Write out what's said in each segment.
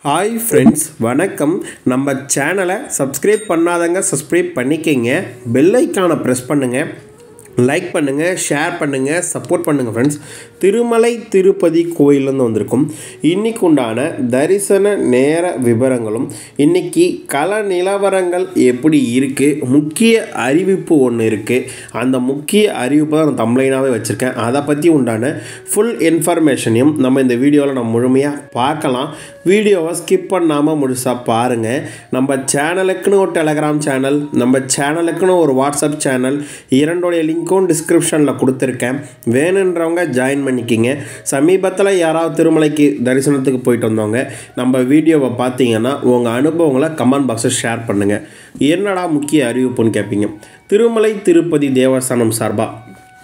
hi friends வணக்கம் நம்ம சேனலை சப்ஸ்கிரைப் பண்ணாதங்க சப்ஸ்கிரைப் பண்ணிக்கங்க பெல் ஐக்கானை ப்ரெஸ் பண்ணுங்கள் லைக் பண்ணுங்கள் ஷேர் பண்ணுங்கள் சப்போர்ட் பண்ணுங்கள் ஃப்ரெண்ட்ஸ் திருமலை திருப்பதி கோயிலேருந்து வந்திருக்கும் இன்னைக்கு உண்டான தரிசன நேர விவரங்களும் இன்னைக்கு கள நிலவரங்கள் எப்படி இருக்குது முக்கிய அறிவிப்பு ஒன்று இருக்குது அந்த முக்கிய அறிவிப்பை தான் நான் தம்ப்ளைனாகவே வச்சுருக்கேன் அதை பற்றி உண்டான ஃபுல் இன்ஃபர்மேஷனையும் நம்ம இந்த வீடியோவில் நம்ம முழுமையாக பார்க்கலாம் வீடியோவை ஸ்கிப் பண்ணாமல் முழுசாக பாருங்கள் நம்ம சேனலுக்குன்னு ஒரு டெலகிராம் சேனல் நம்ம சேனலுக்குன்னு ஒரு வாட்ஸ்அப் சேனல் இரண்டோடைய லிங்க்கும் டிஸ்கிரிப்ஷனில் கொடுத்துருக்கேன் வேணுன்றவங்க ஜாயின் பண்ணிக்கிங்க சமீபத்தில் யாராவது திருமலைக்கு தரிசனத்துக்கு போயிட்டு வந்தவங்க நம்ம வீடியோவை பார்த்தீங்கன்னா உங்கள் அனுபவங்களை கமெண்ட் பாக்ஸில் ஷேர் பண்ணுங்கள் என்னடா முக்கிய அறிவிப்புன்னு கேட்பீங்க திருமலை திருப்பதி தேவஸ்தானம் சார்பாக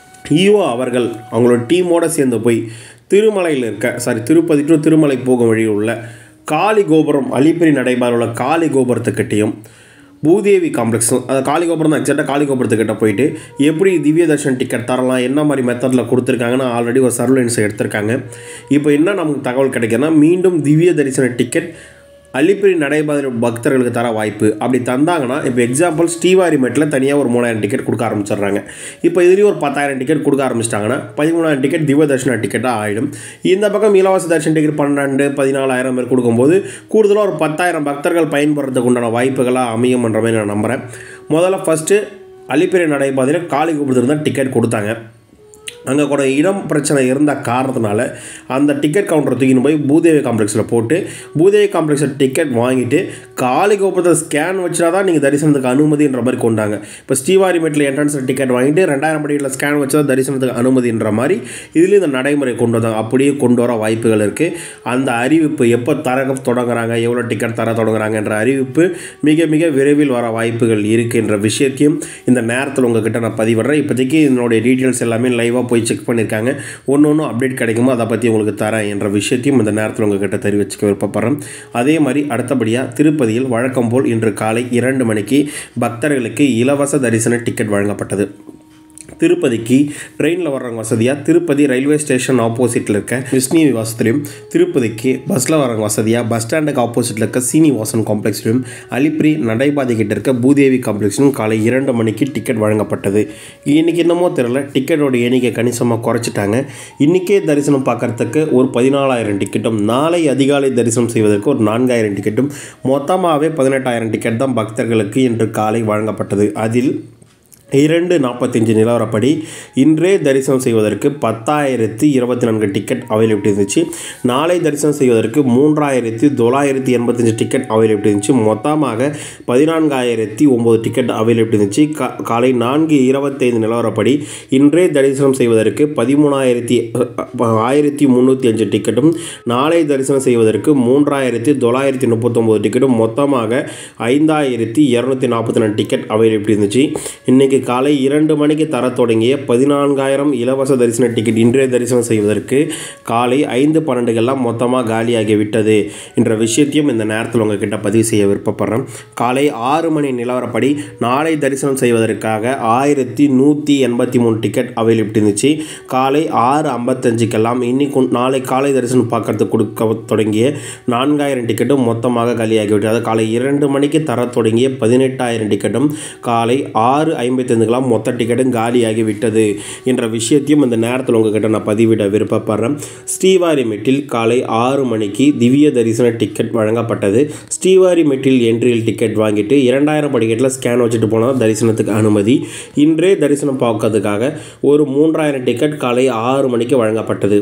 ஈஓ அவர்கள் அவங்களோட டீமோடு சேர்ந்து போய் திருமலையில் இருக்க சாரி திருப்பதி டு திருமலை போகும் வழியில் உள்ள காளி கோபுரம் அலிப்பிரி நடைபாதையில் உள்ள காளி கோபுரத்துக்கிட்டேயும் பூதேவி காம்ப்ளெக்ஸ் அது காளி கோபுரம் தான் எக்ஸாக்டாக காளி கோபுரத்துக்கிட்ட போயிட்டு எப்படி திவ்ய தர்ஷன் டிக்கெட் தரலாம் என்ன மாதிரி மெத்தடில் கொடுத்துருக்காங்கன்னு ஆல்ரெடி ஒரு சர்வலன்ஸ் எடுத்திருக்காங்க இப்போ என்ன நமக்கு தகவல் கிடைக்குதுன்னா மீண்டும் திவ்ய தரிசன டிக்கெட் அலிப்பிரி நடைபாதை பக்தர்களுக்கு தர வாய்ப்பு அப்படி தந்தாங்கன்னா இப்போ எக்ஸாம்பிள் ஸ்ரீவாரிமேட்டில் தனியாக ஒரு மூணாயிரம் டிக்கெட் கொடுக்க ஆரம்பிச்சிடுறாங்க இப்போ இதுலேயும் ஒரு பத்தாயிரம் டிக்கெட் கொடுக்க ஆரம்பிச்சிட்டாங்கன்னா பதிமூணாயிரம் டிக்கெட் திவ்ய தர்ஷன டிக்கெட்டாக ஆகிடும் இந்த பக்கம் இலவச தர்ஷன் டிக்கெட் பன்னெண்டு பதினாலாயிரம் பேர் கொடுக்கும்போது கூடுதலாக ஒரு பத்தாயிரம் பக்தர்கள் பயன்படுறதுக்கு உண்டான வாய்ப்புகளாக அமையும்ன்ற மாதிரி நான் நம்புகிறேன் முதல்ல ஃபஸ்ட்டு அலிப்பிரி நடைபாதையில் காலி கூப்பிட்டு தான் டிக்கெட் கொடுத்தாங்க அங்கே கூட இடம் பிரச்சனை இருந்த காரணத்தினால அந்த டிக்கெட் கவுண்டரை தூக்கின்னு போய் பூதேவி காம்ப்ளெக்ஸில் போட்டு பூதேவி காம்ப்ளெக்ஸில் டிக்கெட் வாங்கிட்டு காலி கோபுரத்தை ஸ்கேன் வச்சா தான் நீங்கள் தரிசனத்துக்கு அனுமதின்ற மாதிரி கொண்டாங்க இப்போ ஸ்ரீவாரிமேட்டில் என்ட்ரன்ஸில் டிக்கெட் வாங்கிட்டு ரெண்டாயிரம் படியில் ஸ்கேன் வச்சா தான் தரிசனத்துக்கு அனுமதின்ற மாதிரி இதுலேயும் இந்த நடைமுறை கொண்டு வந்தாங்க அப்படியே கொண்டு வர வாய்ப்புகள் இருக்குது அந்த அறிவிப்பு எப்போ தர தொடங்குறாங்க எவ்வளோ டிக்கெட் தர தொடங்குறாங்கன்ற அறிவிப்பு மிக மிக விரைவில் வர வாய்ப்புகள் இருக்குன்ற விஷயத்தையும் இந்த நேரத்தில் உங்ககிட்ட நான் பதிவிடுறேன் இப்போதைக்கு என்னுடைய டீட்டெயில்ஸ் எல்லாமே லைவாக போய் செக் பண்ணியிருக்காங்க ஒன்று ஒன்றும் அப்டேட் கிடைக்குமோ அதை பற்றி உங்களுக்கு தரேன் என்ற விஷயத்தையும் இந்த நேரத்தில் உங்ககிட்ட தெரிவிச்சுக்க விருப்பப்படுறேன் அதே மாதிரி அடுத்தபடியாக திருப்பதியில் வழக்கம் போல் இன்று காலை இரண்டு மணிக்கு பக்தர்களுக்கு இலவச தரிசன டிக்கெட் வழங்கப்பட்டது திருப்பதிக்கு ட்ரெயினில் வர்றவங்க வசதியாக திருப்பதி ரயில்வே ஸ்டேஷன் ஆப்போசிட்டில் இருக்க விஷ்ணு நிவாசத்துலையும் திருப்பதிக்கு பஸ்ஸில் வரவங்க வசதியாக பஸ் ஸ்டாண்டுக்கு ஆப்போசிட்டில் இருக்க சீனிவாசன் காம்ப்ளெக்ஸ்லையும் அலிப்ரி நடைபாதை கிட்ட இருக்க பூதேவி காம்ப்ளெக்ஸ்லையும் காலை இரண்டு மணிக்கு டிக்கெட் வழங்கப்பட்டது இன்றைக்கி என்னமோ தெரில டிக்கெட்டோட எண்ணிக்கை கணிசமாக குறைச்சிட்டாங்க இன்றைக்கே தரிசனம் பார்க்குறதுக்கு ஒரு பதினாலாயிரம் டிக்கெட்டும் நாளை அதிகாலை தரிசனம் செய்வதற்கு ஒரு நான்காயிரம் டிக்கெட்டும் மொத்தமாகவே பதினெட்டாயிரம் டிக்கெட் தான் பக்தர்களுக்கு இன்று காலை வழங்கப்பட்டது அதில் இரண்டு நாற்பத்தஞ்சு நிலவரப்படி இன்றே தரிசனம் செய்வதற்கு பத்தாயிரத்தி இருபத்தி நான்கு டிக்கெட் அவைலபிலிட்டி இருந்துச்சு நாளை தரிசனம் செய்வதற்கு மூன்றாயிரத்தி தொள்ளாயிரத்தி எண்பத்தஞ்சு டிக்கெட் அவைலபிலிட்டி இருந்துச்சு மொத்தமாக பதினான்காயிரத்தி ஒம்பது டிக்கெட் அவைலபிலிட்டி இருந்துச்சு கா காலை நான்கு இருபத்தைந்து நிலவரப்படி இன்றே தரிசனம் செய்வதற்கு பதிமூணாயிரத்தி ஆயிரத்தி முந்நூற்றி அஞ்சு டிக்கெட்டும் நாளை தரிசனம் செய்வதற்கு மூன்றாயிரத்தி தொள்ளாயிரத்தி முப்பத்தொம்போது டிக்கெட்டும் மொத்தமாக ஐந்தாயிரத்தி இரநூத்தி நாற்பத்தி நாலு டிக்கெட் அவைலபிலிட்டி இருந்துச்சு இன்றைக்கி காலை இரண்டு மணிக்கு தர தொடங்கிய பதினான்காயிரம் இலவச தரிசன டிக்கெட் இன்றைய தரிசனம் செய்வதற்கு காலை ஐந்து பன்னெண்டுகள்லாம் மொத்தமாக காலியாகி விட்டது என்ற விஷயத்தையும் இந்த நேரத்தில் உங்ககிட்ட பதிவு செய்ய விருப்பப்படுறேன் காலை ஆறு மணி நிலவரப்படி நாளை தரிசனம் செய்வதற்காக ஆயிரத்தி நூற்றி எண்பத்தி மூணு டிக்கெட் அவைலபிலிட்டி இருந்துச்சு காலை ஆறு ஐம்பத்தஞ்சுக்கெல்லாம் இன்னைக்கு நாளை காலை தரிசனம் பார்க்கறதுக்கு கொடுக்க தொடங்கிய நான்காயிரம் டிக்கெட்டும் மொத்தமாக காலியாகிவிட்டது அதாவது காலை இரண்டு மணிக்கு தர தொடங்கிய பதினெட்டாயிரம் டிக்கெட்டும் காலை ஆறு ஐம்பத்தி ஐந்துக்கெல்லாம் மொத்த டிக்கெட்டும் காலியாகி விட்டது என்ற விஷயத்தையும் இந்த நேரத்தில் உங்ககிட்ட நான் பதிவிட விருப்பப்படுறேன் ஸ்ரீவாரிமெட்டில் காலை ஆறு மணிக்கு திவ்ய தரிசன டிக்கெட் வழங்கப்பட்டது ஸ்ரீவாரிமெட்டில் என்ட்ரியில் டிக்கெட் வாங்கிட்டு இரண்டாயிரம் படிக்கெட்டில் ஸ்கேன் வச்சுட்டு போனால் தரிசனத்துக்கு அனுமதி இன்றே தரிசனம் பார்க்கறதுக்காக ஒரு மூன்றாயிரம் டிக்கெட் காலை ஆறு மணிக்கு வழங்கப்பட்டது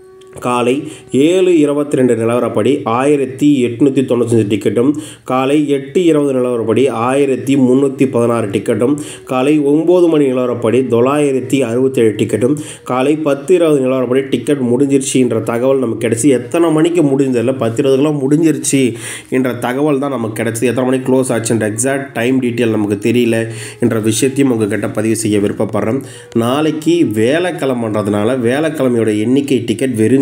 காலை ஏழு இருபத்தி ரெண்டு நிலவரப்படி ஆயிரத்தி எட்நூற்றி தொண்ணூத்தஞ்சு டிக்கெட்டும் காலை எட்டு இருபது நிலவரப்படி ஆயிரத்தி முந்நூற்றி பதினாறு டிக்கெட்டும் காலை ஒம்பது மணி நிலவரப்படி தொள்ளாயிரத்தி அறுபத்தேழு டிக்கெட்டும் காலை பத்து இருபது நிலவரப்படி டிக்கெட் முடிஞ்சிருச்சுன்ற தகவல் நமக்கு கிடச்சி எத்தனை மணிக்கு முடிஞ்சதில்ல பத்து இருபதுக்கெல்லாம் முடிஞ்சிருச்சு என்ற தகவல் தான் நமக்கு கிடச்சி எத்தனை மணிக்கு க்ளோஸ் ஆச்சுன்ற எக்ஸாக்ட் டைம் டீட்டெயில் நமக்கு தெரியல என்ற விஷயத்தையும் உங்ககிட்ட பதிவு செய்ய விருப்பப்படுறேன் நாளைக்கு வேலைக்கிழமைன்றதுனால வேலைக்கிழமையோட எண்ணிக்கை டிக்கெட் வெறும்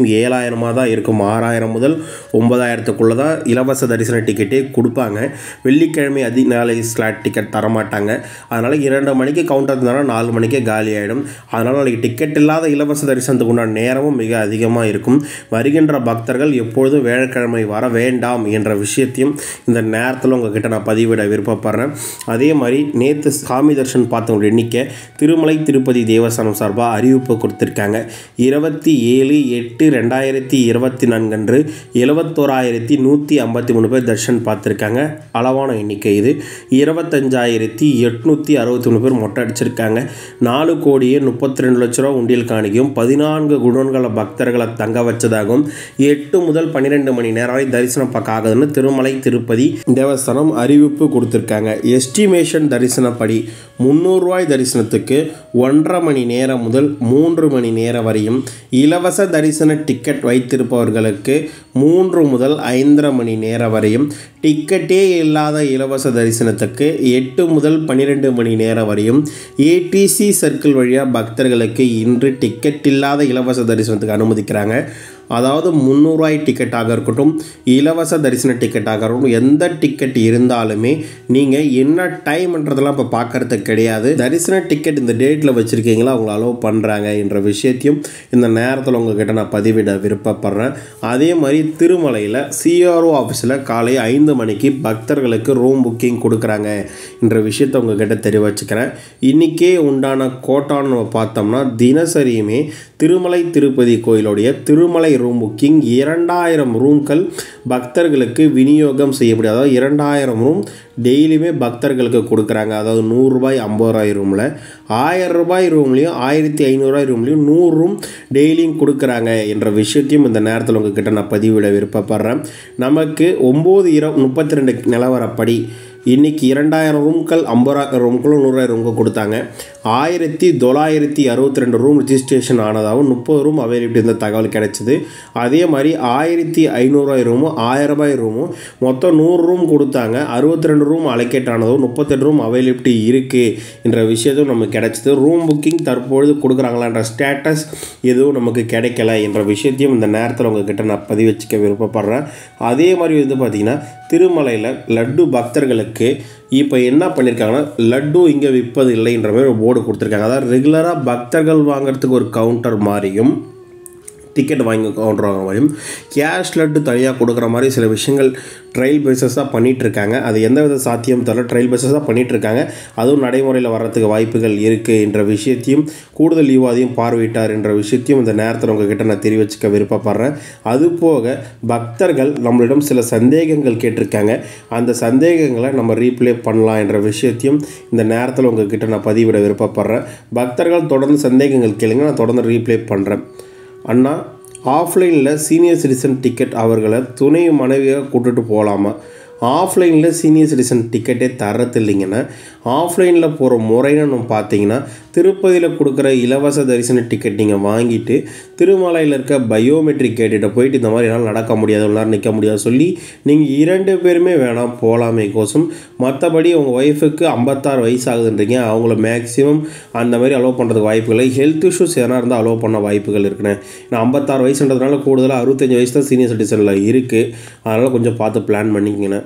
ஏழாயிரமாக தான் இருக்கும் ஆறாயிரம் முதல் ஒன்பதாயிரத்துக்குள்ளே தான் இலவச தரிசன டிக்கெட்டே கொடுப்பாங்க வெள்ளிக்கிழமை அதிகாலை ஸ்லாட் டிக்கெட் தரமாட்டாங்க அதனால் இரண்டு மணிக்கு கவுண்டர் இருந்தாலும் நாலு மணிக்கே காலி ஆகிடும் அதனால் நாளைக்கு டிக்கெட் இல்லாத இலவச தரிசனத்துக்கு உண்டான நேரமும் மிக அதிகமாக இருக்கும் வருகின்ற பக்தர்கள் எப்பொழுதும் வியாழக்கிழமை வர வேண்டாம் என்ற விஷயத்தையும் இந்த நேரத்தில் உங்ககிட்ட நான் பதிவிட விருப்பப்படுறேன் அதே மாதிரி நேற்று சாமி தர்ஷன் பார்த்தவங்க எண்ணிக்கை திருமலை திருப்பதி தேவஸ்தானம் சார்பாக அறிவிப்பு கொடுத்துருக்காங்க இருபத்தி ஏழு எட்டு ரெண்டாயிரத்தி இருபத்தி நான்கு அன்று எழுபத்தோராயிரத்தி நூற்றி ஐம்பத்தி மூணு பேர் தர்ஷன் பார்த்துருக்காங்க அளவான எண்ணிக்கை இது இருபத்தஞ்சாயிரத்தி எட்நூற்றி அறுபத்தி மூணு பேர் மொட்டை அடிச்சிருக்காங்க நாலு கோடியே முப்பத்தி ரெண்டு லட்ச ரூபா உண்டியல் காணிக்கையும் பதினான்கு குடோன்கள பக்தர்களை தங்க வச்சதாகவும் எட்டு முதல் பன்னிரெண்டு மணி நேரம் வரை தரிசனம் பார்க்க ஆகுதுன்னு திருமலை திருப்பதி தேவஸ்தானம் அறிவிப்பு கொடுத்துருக்காங்க எஸ்டிமேஷன் தரிசனப்படி முந்நூறுரூவாய் தரிசனத்துக்கு ஒன்றரை மணி நேரம் முதல் மூன்று மணி நேரம் வரையும் இலவச தரிசன டிக்கெட் வைத்திருப்பவர்களுக்கு மூன்று முதல் ஐந்தரை மணி நேரம் வரையும் டிக்கெட்டே இல்லாத இலவச தரிசனத்துக்கு எட்டு முதல் பன்னிரெண்டு மணி நேரம் வரையும் ஏடிசி சர்க்கிள் வழியாக பக்தர்களுக்கு இன்று டிக்கெட் இல்லாத இலவச தரிசனத்துக்கு அனுமதிக்கிறாங்க அதாவது முந்நூறுரூவாய் டிக்கெட்டாக இருக்கட்டும் இலவச தரிசன டிக்கெட்டாக இருக்கட்டும் எந்த டிக்கெட் இருந்தாலுமே நீங்கள் என்ன டைம்ன்றதெல்லாம் இப்போ பார்க்கறதுக்கு கிடையாது தரிசன டிக்கெட் இந்த டேட்டில் வச்சுருக்கீங்களா அவங்கள அலோவ் பண்ணுறாங்க என்ற விஷயத்தையும் இந்த நேரத்தில் உங்ககிட்ட நான் பதிவிட விருப்பப்படுறேன் அதே மாதிரி திருமலையில் சிஆர்ஓ ஆஃபீஸில் காலை ஐந்து மணிக்கு பக்தர்களுக்கு ரூம் புக்கிங் கொடுக்குறாங்க என்ற விஷயத்தை உங்ககிட்ட தெரிவிச்சுக்கிறேன் இன்றைக்கே உண்டான கோட்டான்னு நம்ம பார்த்தோம்னா தினசரியுமே திருமலை திருப்பதி கோயிலுடைய திருமலை ரூம் புக்கிங் இரண்டாயிரம் ரூம்கள் பக்தர்களுக்கு விநியோகம் செய்யப்படும் அதாவது இரண்டாயிரம் ரூம் டெய்லியுமே பக்தர்களுக்கு கொடுக்குறாங்க அதாவது நூறுரூபாய் ஐம்பது ரூபாய் ரூமில் ஆயிரம் ரூபாய் ரூம்லேயும் ஆயிரத்தி ஐநூறுரூவாய் ரூம்லேயும் நூறு ரூம் டெய்லியும் கொடுக்குறாங்க என்ற விஷயத்தையும் இந்த நேரத்தில் உங்ககிட்ட நான் பதிவிட விருப்பப்படுறேன் நமக்கு ஒம்பது இரவு முப்பத்தி ரெண்டு நிலவரப்படி இன்றைக்கி இரண்டாயிரம் ரூம்கள் ஐம்பதாயிரம் ரூம்களும் நூறாயிரம் ரூம்கள் கொடுத்தாங்க ஆயிரத்தி தொள்ளாயிரத்தி அறுபத்தி ரெண்டு ரூம் ரிஜிஸ்ட்ரேஷன் ஆனதாகவும் முப்பது ரூம் அவைலபிலிட்டி இருந்த தகவல் கிடைச்சிது அதே மாதிரி ஆயிரத்தி ஐநூறுரூவாய் ரூமும் ஆயிரம் ரூபாய் ரூமும் மொத்தம் நூறு ரூம் கொடுத்தாங்க அறுபத்தி ரெண்டு ரூம் அலோகேட் ஆனதும் முப்பத்தெட்டு ரூம் அவைலபிலிட்டி இருக்குது என்ற விஷயத்தும் நமக்கு கிடைச்சிது ரூம் புக்கிங் தற்பொழுது கொடுக்குறாங்களான்ற ஸ்டேட்டஸ் எதுவும் நமக்கு கிடைக்கல என்ற விஷயத்தையும் இந்த நேரத்தில் உங்ககிட்ட நான் பதிவு வச்சுக்க விருப்பப்படுறேன் அதே மாதிரி வந்து பார்த்திங்கன்னா திருமலையில் லட்டு பக்தர்களுக்கு இப்போ என்ன பண்ணியிருக்காங்கன்னா லட்டு இங்கே விற்பது இல்லைன்ற மாதிரி ஒரு போர்டு கொடுத்துருக்காங்க அதாவது ரெகுலராக பக்தர்கள் வாங்குறதுக்கு ஒரு கவுண்டர் மாதிரியும் டிக்கெட் வாங்கி கவுண்டர் வாங்குற மாதிரியும் கேஷ் லட்டு தனியாக கொடுக்குற மாதிரி சில விஷயங்கள் ட்ரையல் பேஸஸாக பண்ணிகிட்ருக்காங்க அது எந்த வித சாத்தியம் தரல ட்ரையல் பேஸஸாக பண்ணிகிட்ருக்காங்க அதுவும் நடைமுறையில் வர்றதுக்கு வாய்ப்புகள் இருக்குது என்ற விஷயத்தையும் கூடுதல் ஈவாதையும் பார்வையிட்டார் என்ற விஷயத்தையும் இந்த நேரத்தில் உங்ககிட்ட நான் தெரிவிச்சுக்க விருப்பப்படுறேன் அதுபோக பக்தர்கள் நம்மளிடம் சில சந்தேகங்கள் கேட்டிருக்காங்க அந்த சந்தேகங்களை நம்ம ரீப்ளே பண்ணலாம் என்ற விஷயத்தையும் இந்த நேரத்தில் உங்ககிட்ட நான் பதிவிட விருப்பப்படுறேன் பக்தர்கள் தொடர்ந்து சந்தேகங்கள் கேளுங்க நான் தொடர்ந்து ரீப்ளே பண்ணுறேன் அண்ணா ஆஃப்லைனில் சீனியர் சிட்டிசன் டிக்கெட் அவர்களை துணை மனைவியாக கூட்டுட்டு போகலாமா ஆஃப்லைனில் சீனியர் சிட்டிசன் டிக்கெட்டே தரது இல்லைங்கன்னா ஆஃப்லைனில் போகிற முறைன்னு நம்ம பார்த்தீங்கன்னா திருப்பதியில் கொடுக்குற இலவச தரிசன டிக்கெட் நீங்கள் வாங்கிட்டு திருமலையில் இருக்க பயோமெட்ரிக் கேட்டுகிட்ட போயிட்டு இந்த மாதிரி என்னால் நடக்க முடியாது ஒரு நேரம் நிற்க முடியாது சொல்லி நீங்கள் இரண்டு பேருமே வேணாம் போகலாமே கோசம் மற்றபடி உங்கள் ஒய்ஃபுக்கு ஐம்பத்தாறு வயசு ஆகுதுன்றீங்க அவங்கள மேக்ஸிமம் அந்த மாதிரி அலோவ் பண்ணுறதுக்கு வாய்ப்புகள் இல்லை ஹெல்த் இஷ்யூஸ் எதனா இருந்தால் அலோவ் பண்ண வாய்ப்புகள் இருக்குண்ணே நான் ஐம்பத்தாறு வயசுன்றதுனால கூடுதலாக அறுபத்தஞ்சு வயசு தான் சீனியர் சிட்டிசனில் இருக்குது அதனால் கொஞ்சம் பார்த்து பிளான் பண்ணிக்கங்கண்ணே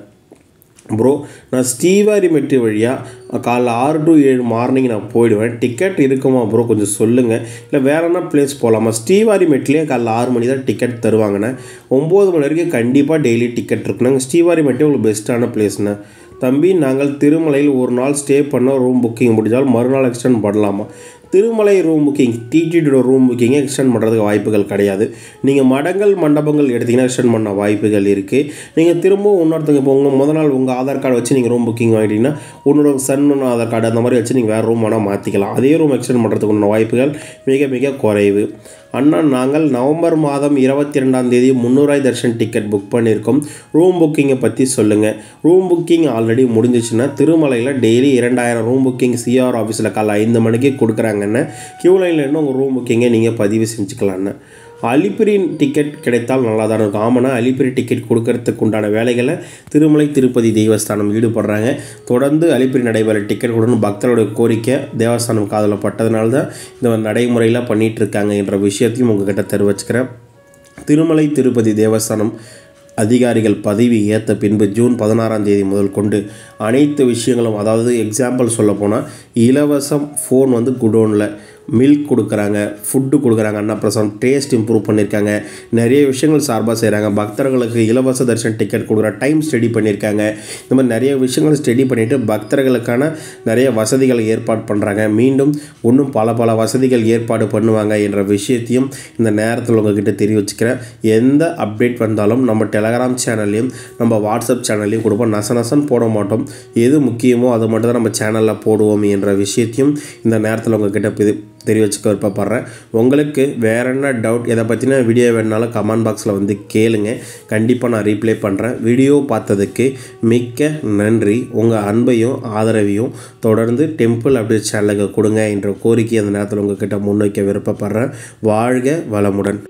ப்ரோ நான் ஸ்ரீவாரி மெட்ரி வழியாக காலைல ஆறு டு ஏழு மார்னிங் நான் போயிடுவேன் டிக்கெட் இருக்குமா ப்ரோ கொஞ்சம் சொல்லுங்கள் இல்லை வேற என்ன பிளேஸ் போகலாமா ஸ்ரீவாரி மெட்லேயே காலைல ஆறு மணி தான் டிக்கெட் தருவாங்கண்ணே ஒம்பது மணி வரைக்கும் கண்டிப்பாக டெய்லி டிக்கெட் இருக்குண்ணே ஸ்ரீவாரி மெட்டே உங்களுக்கு பெஸ்ட்டான பிளேஸ்ண்ணே தம்பி நாங்கள் திருமலையில் ஒரு நாள் ஸ்டே பண்ண ரூம் புக்கிங் முடிஞ்சால் மறுநாள் எக்ஸ்டெண்ட் பண்ணலாமா திருமலை ரூம் புக்கிங் டிடிடியோட ரூம் புக்கிங்கை எக்ஸ்டெண்ட் பண்ணுறதுக்கு வாய்ப்புகள் கிடையாது நீங்கள் மடங்கள் மண்டபங்கள் எடுத்திங்கன்னா எக்ஸ்டெண்ட் பண்ண வாய்ப்புகள் இருக்குது நீங்கள் திரும்பவும் இன்னொருத்தங்க இப்போ உங்கள் முத நாள் உங்கள் ஆதார் கார்டு வச்சு நீங்கள் ரூம் புக்கிங் வாங்கிட்டீங்கன்னா உன்னோட சன் ஆதார் கார்டு அந்த மாதிரி வச்சு நீங்கள் வேறு ரூம் வேணால் மாற்றிக்கலாம் அதே ரூம் எக்ஸ்டெண்ட் பண்ணுறதுக்கு உண்டான வாய்ப்புகள் மிக மிக குறைவு அண்ணா நாங்கள் நவம்பர் மாதம் இருபத்தி ரெண்டாம் தேதி முந்நூறாய் தர்ஷன் டிக்கெட் புக் பண்ணியிருக்கோம் ரூம் புக்கிங்கை பற்றி சொல்லுங்கள் ரூம் புக்கிங் ஆல்ரெடி முடிஞ்சிச்சுன்னா திருமலையில் டெய்லி இரண்டாயிரம் ரூம் புக்கிங் சிஆர் ஆஃபீஸில் காலைல ஐந்து மணிக்கு கொடுக்குறாங்கன்னு க்யூ லைனில் இன்னும் உங்கள் ரூம் புக்கிங்கை நீங்கள் பதிவு செஞ்சுக்கலான்னு அலிப்பிரி டிக்கெட் கிடைத்தால் நல்லா தான் இருக்கும் ஆமாண்ணா அலிப்பிரி டிக்கெட் கொடுக்கறதுக்கு உண்டான வேலைகளை திருமலை திருப்பதி தேவஸ்தானம் ஈடுபடுறாங்க தொடர்ந்து அலிப்பிரி நடைபெற டிக்கெட் கொடுக்கணும் பக்தருடைய கோரிக்கை தேவஸ்தானம் காதில் பட்டதுனால தான் இந்த நடைமுறையில் பண்ணிகிட்டு இருக்காங்க என்ற விஷயத்தையும் உங்ககிட்ட தெரிவிச்சுக்கிறேன் திருமலை திருப்பதி தேவஸ்தானம் அதிகாரிகள் பதவி ஏற்ற பின்பு ஜூன் பதினாறாம் தேதி முதல் கொண்டு அனைத்து விஷயங்களும் அதாவது எக்ஸாம்பிள் சொல்ல போனால் இலவசம் ஃபோன் வந்து குடோனில் மில்க் கொடுக்குறாங்க ஃபுட்டு கொடுக்குறாங்க அன்னப்பிரசாதம் டேஸ்ட் இம்ப்ரூவ் பண்ணியிருக்காங்க நிறைய விஷயங்கள் சார்பாக செய்கிறாங்க பக்தர்களுக்கு இலவச தரிசன டிக்கெட் கொடுக்குற டைம் ஸ்டடி பண்ணியிருக்காங்க இந்த மாதிரி நிறைய விஷயங்கள் ஸ்டடி பண்ணிவிட்டு பக்தர்களுக்கான நிறைய வசதிகளை ஏற்பாடு பண்ணுறாங்க மீண்டும் இன்னும் பல பல வசதிகள் ஏற்பாடு பண்ணுவாங்க என்ற விஷயத்தையும் இந்த நேரத்தில் உங்ககிட்ட தெரிவிச்சுக்கிறேன் எந்த அப்டேட் வந்தாலும் நம்ம டெலகிராம் சேனல்லையும் நம்ம வாட்ஸ்அப் சேனல்லையும் கொடுப்போம் நச நசன் போட மாட்டோம் எது முக்கியமோ அது மட்டும் தான் நம்ம சேனலில் போடுவோம் என்ற விஷயத்தையும் இந்த நேரத்தில் உங்ககிட்ட பெ- தெரிவிச்சுக்க விருப்பப்படுறேன் உங்களுக்கு வேற என்ன டவுட் எதை பற்றின வீடியோ வேணுனாலும் கமெண்ட் பாக்ஸில் வந்து கேளுங்க கண்டிப்பாக நான் ரீப்ளை பண்ணுறேன் வீடியோ பார்த்ததுக்கு மிக்க நன்றி உங்கள் அன்பையும் ஆதரவையும் தொடர்ந்து டெம்பிள் அப்டேட் சேனலுக்கு கொடுங்க என்ற கோரிக்கை அந்த நேரத்தில் உங்ககிட்ட முன்வைக்க விருப்பப்படுறேன் வாழ்க வளமுடன்